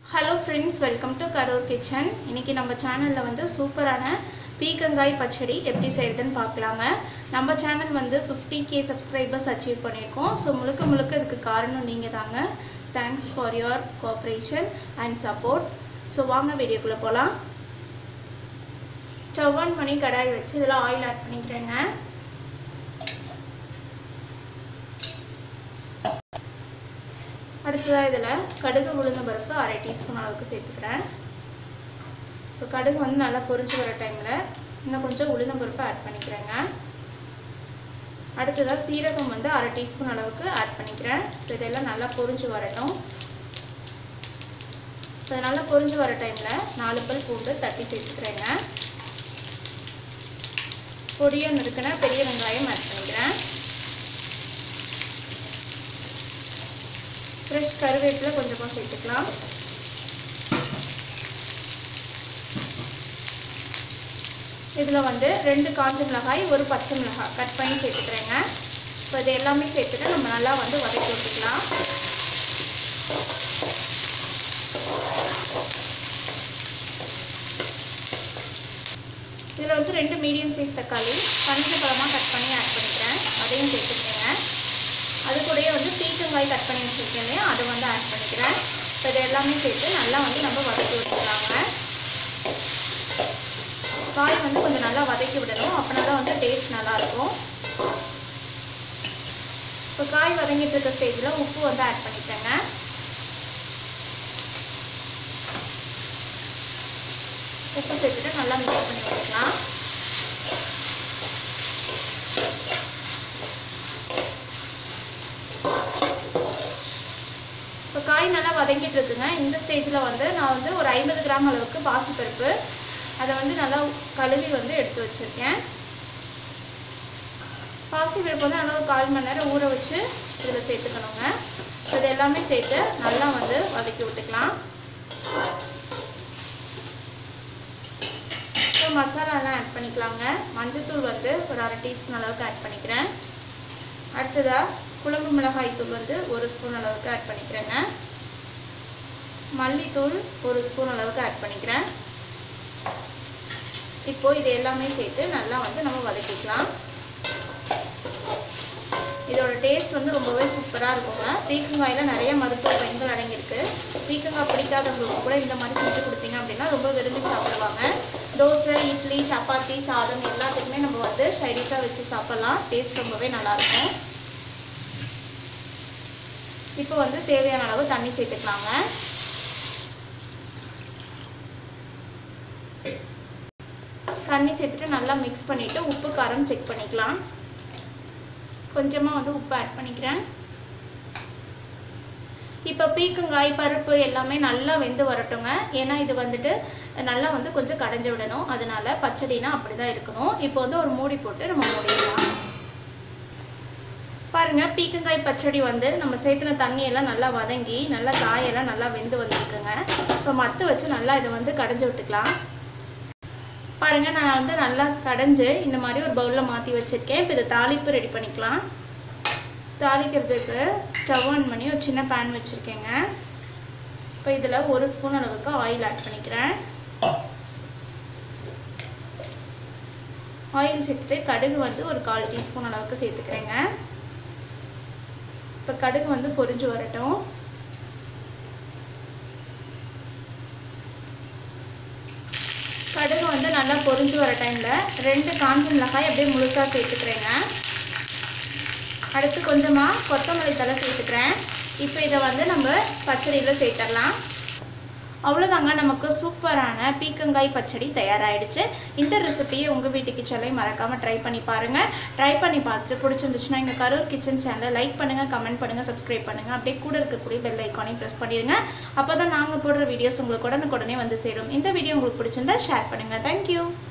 hello friends welcome to Karur kitchen இன்றைக்கி நம்ம சேனலில் வந்து சூப்பரான பீக்கங்காய் பச்சடி எப்படி செய்கிறதுன்னு பார்க்கலாங்க நம்ம சேனல் வந்து ஃபிஃப்டி கே சப்ஸ்கிரைபர்ஸ் அச்சீவ் பண்ணியிருக்கோம் ஸோ முழுக்க முழுக்க இதுக்கு காரணம் நீங்கள் தாங்க thanks for your cooperation and support so வாங்க வீடியோக்குள்ளே போகலாம் ஸ்டவ் ஆன் பண்ணி கடாய் வச்சு இதில் ஆயில் ஆட் பண்ணிக்கிறேங்க அடுத்ததாக இதில் கடுகு உளுந்த பருப்பு அரை டீஸ்பூன் அளவுக்கு சேர்த்துக்கிறேன் இப்போ கடுகு வந்து நல்லா பொரிஞ்சு வர டைமில் இன்னும் கொஞ்சம் உளுந்த பருப்பு ஆட் பண்ணிக்கிறேங்க அடுத்ததாக சீரகம் வந்து அரை டீஸ்பூன் அளவுக்கு ஆட் பண்ணிக்கிறேன் இப்போ இதெல்லாம் நல்லா பொரிஞ்சு வரட்டும் இப்போ நல்லா பொரிஞ்சு வர டைமில் நாலு பல் பூண்டு தட்டி சேர்த்துக்கிறேங்க பொடியாக நறுக்கின பெரிய வெங்காயம் ஆட் பண்ணிக்கிறேன் ஃப்ரெஷ் கருவேப்பிலை கொஞ்சமாக சேர்த்துக்கலாம் இதில் வந்து ரெண்டு காஞ்ச மிளகாய் ஒரு பச்சை மிளகாய் கட் பண்ணி சேர்த்துக்கிறேங்க இப்போ இது எல்லாமே சேர்த்துட்டு நம்ம நல்லா வந்து வதக்கி விட்டுக்கலாம் இதில் வந்து ரெண்டு மீடியம் சைஸ் தக்காளி பஞ்சு பழமாக கட் பண்ணி ஆட் பண்ணிக்கிறேன் அதையும் சேர்த்துக்கிறேங்க அது கூடயே வந்து பீக்கங்காய் கட் பண்ணி வச்சுருக்கேன் இல்லையா அதை வந்து ஆட் பண்ணிக்கிறேன் இப்போ இது எல்லாமே சேர்த்து நல்லா வந்து நம்ம வதக்கி விட்டுக்கலாங்க காய் வந்து கொஞ்சம் நல்லா வதக்கி விடணும் அப்படின்னா தான் வந்து டேஸ்ட் நல்லாயிருக்கும் இப்போ காய் வதங்கிட்டு இருக்க ஸ்டேஜில் உப்பு வந்து ஆட் பண்ணிக்கிறேங்க உப்பு சேர்த்துட்டு நல்லா மிக்ஸ் பண்ணி வச்சுக்கலாம் இப்போ காய் நல்லா வதங்கிட்டு இருக்குங்க இந்த ஸ்டேஜில் வந்து நான் வந்து ஒரு ஐம்பது கிராம் அளவுக்கு பாசிப்பருப்பு அதை வந்து நல்லா கழுவி வந்து எடுத்து வச்சுருக்கேன் பாசிப்பருப்பு வந்து நல்லா ஒரு கால் மணி நேரம் ஊற வச்சு இதில் சேர்த்துக்கணுங்க இது எல்லாமே சேர்த்து நல்லா வந்து வதக்கி விட்டுக்கலாம் இப்போ மசாலாலாம் ஆட் பண்ணிக்கலாங்க மஞ்சத்தூள் வந்து ஒரு அரை டீஸ்பூன் அளவுக்கு ஆட் பண்ணிக்கிறேன் அடுத்ததாக குழம்பு மிளகாய் தூள் வந்து ஒரு ஸ்பூன் அளவுக்கு ஆட் பண்ணிக்கிறேங்க மல்லித்தூள் ஒரு ஸ்பூன் அளவுக்கு ஆட் பண்ணிக்கிறேன் இப்போது இது எல்லாமே சேர்த்து நல்லா வந்து நம்ம வதக்கிக்கலாம் இதோட டேஸ்ட் வந்து ரொம்பவே சூப்பராக இருக்குங்க பீக்கங்காயில் நிறைய மருத்துவ பயன்கள் அடங்கியிருக்கு பீக்கங்காய் பிடிக்காதவங்களுக்கு கூட இந்த மாதிரி செஞ்சு கொடுத்தீங்க அப்படின்னா ரொம்ப விரும்பி சாப்பிடுவாங்க தோசை இட்லி சப்பாத்தி சாதம் எல்லாத்துக்குமே நம்ம வந்து சைடிஷாக வச்சு சாப்பிட்லாம் டேஸ்ட் ரொம்பவே நல்லாயிருக்கும் இப்போ வந்து தேவையான அளவு தண்ணி சேர்த்துக்கலாங்க தண்ணி சேர்த்துட்டு நல்லா மிக்ஸ் பண்ணிவிட்டு உப்பு காரம் செக் பண்ணிக்கலாம் கொஞ்சமாக வந்து உப்பு ஆட் பண்ணிக்கிறேன் இப்போ பீக்கங்காய் பருப்பு எல்லாமே நல்லா வெந்து வரட்டுங்க ஏன்னா இது வந்துட்டு நல்லா வந்து கொஞ்சம் கடைஞ்சி விடணும் அதனால பச்சடினா அப்படி தான் இருக்கணும் இப்போ வந்து ஒரு மூடி போட்டு நம்ம மூடிடலாம் பாருங்கள் பீக்கங்காய் பச்சடி வந்து நம்ம சேர்த்துன தண்ணியெல்லாம் நல்லா வதங்கி நல்லா காயெல்லாம் நல்லா வெந்து வந்துருக்குங்க இப்போ மத்து வச்சு நல்லா இதை வந்து கடைஞ்சி விட்டுக்கலாம் பாருங்கள் நான் வந்து நல்லா கடைஞ்சு இந்த மாதிரி ஒரு பவுலில் மாற்றி வச்சுருக்கேன் இப்போ இதை தாளிப்பு ரெடி பண்ணிக்கலாம் தாளிக்கிறதுக்கு ஸ்டவ் ஆன் பண்ணி ஒரு சின்ன பேன் வச்சுருக்கேங்க இப்போ இதில் ஒரு ஸ்பூன் அளவுக்கு ஆயில் ஆட் பண்ணிக்கிறேன் ஆயில் சேர்த்துட்டு கடுகு வந்து ஒரு கால் டீஸ்பூன் அளவுக்கு சேர்த்துக்கிறேங்க இப்போ கடுகு வந்து பொரிஞ்சு வரட்டும் கடுகு வந்து நல்லா பொரிஞ்சு வர டைமில் ரெண்டு காஞ்ச மிளகாய் அப்படியே முழுசாக சேர்த்துக்கிறேங்க அடுத்து கொஞ்சமாக கொத்தமல்லி தலை சேர்த்துக்கிறேன் இப்போ இதை வந்து நம்ம பச்சடியில் சேர்த்துடலாம் அவ்வளோதாங்க நமக்கு சூப்பரான பீக்கங்காய் பச்சடி தயாராகிடுச்சு இந்த ரெசிபியை உங்கள் வீட்டுக்கு சொல்லி மறக்காமல் ட்ரை பண்ணி பாருங்கள் ட்ரை பண்ணி பார்த்துட்டு பிடிச்சிருந்துச்சுன்னா எங்கள் கரூர் கிச்சன் சேனலை லைக் பண்ணுங்கள் கமெண்ட் பண்ணுங்கள் சப்ஸ்கிரைப் பண்ணுங்கள் அப்படியே கூட இருக்கக்கூடிய பெல் ஐக்கானையும் ப்ரெஸ் பண்ணிடுங்க அப்போ தான் நாங்கள் போடுற வீடியோஸ் உங்களுக்கு உடனுக்குடனே வந்து சேரும் இந்த வீடியோ உங்களுக்கு பிடிச்சிருந்தா ஷேர் பண்ணுங்கள் தேங்க்யூ